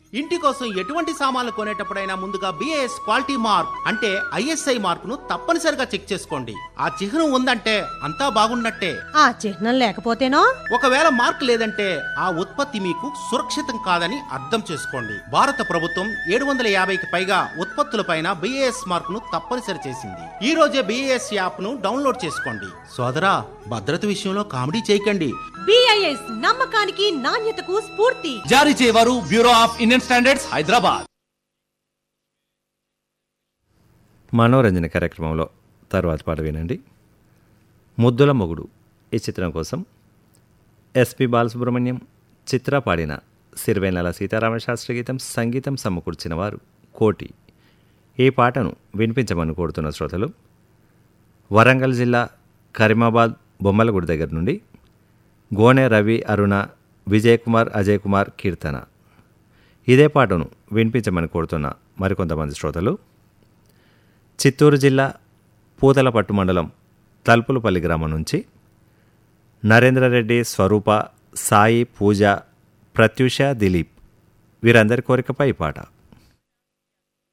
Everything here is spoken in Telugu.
ఇంటి కోసం ఎటువంటి సామాన్లు కొనేటప్పుడైనా ముందుగా బిఏఎస్ క్వాలిటీ మార్క్ అంటే ఐఎస్ఐ మార్కును తప్పనిసరిగా చెక్ చేసుకోండి ఆ చిహ్నం ఉందంటే అంతా బాగున్నట్టే ఆ చిహ్నం లేకపోతేనో ఒకవేళ మార్క్ లేదంటే ఆ ఉత్పత్తి మీకు సురక్షితం కాదని అర్థం చేసుకోండి భారత ప్రభుత్వం ఏడు వందల యాభైకి పైగా ఉత్పత్తులపైన బిఏఎస్ మార్క్ ను తప్పనిసరి చేసింది ఈ రోజే బిఏఎస్ యాప్ ను డౌన్లోడ్ చేసుకోండి సోదరా భద్రత విషయంలో కామెడీ చేయకండి బిఐఎస్ నమ్మకానికి నాణ్యతకు స్ఫూర్తి జారీ చేయవారు bureau of Indian standards Hyderabad మనోరంజన కార్యక్రమంలో తర్వాత పాట వినండి ముద్దుల మొగుడు ఈ చిత్రం కోసం ఎస్పి బాలసుబ్రహ్మణ్యం చిత్ర పాడిన సిరివెన్నెల సీతారామశాస్త్రి గీతం సంగీతం సమకూర్చిన వారు కోటి ఈ పాటను వినిపించమని కోరుతున్న శ్రోతలు వరంగల్ జిల్లా కరీమాబాద్ బొమ్మలగుడి దగ్గర నుండి గోనె రవి అరుణ విజయ్ కుమార్ అజయ్ కుమార్ కీర్తన ఇదే పాటను వినిపించమని కోరుతున్న మరికొంతమంది శ్రోతలు చిత్తూరు జిల్లా పూతలపట్టు మండలం తల్పులపల్లి గ్రామం నుంచి నరేంద్రరెడ్డి స్వరూప సాయి పూజ ప్రత్యూష దిలీప్ వీరందరి కోరికపై ఈ పాట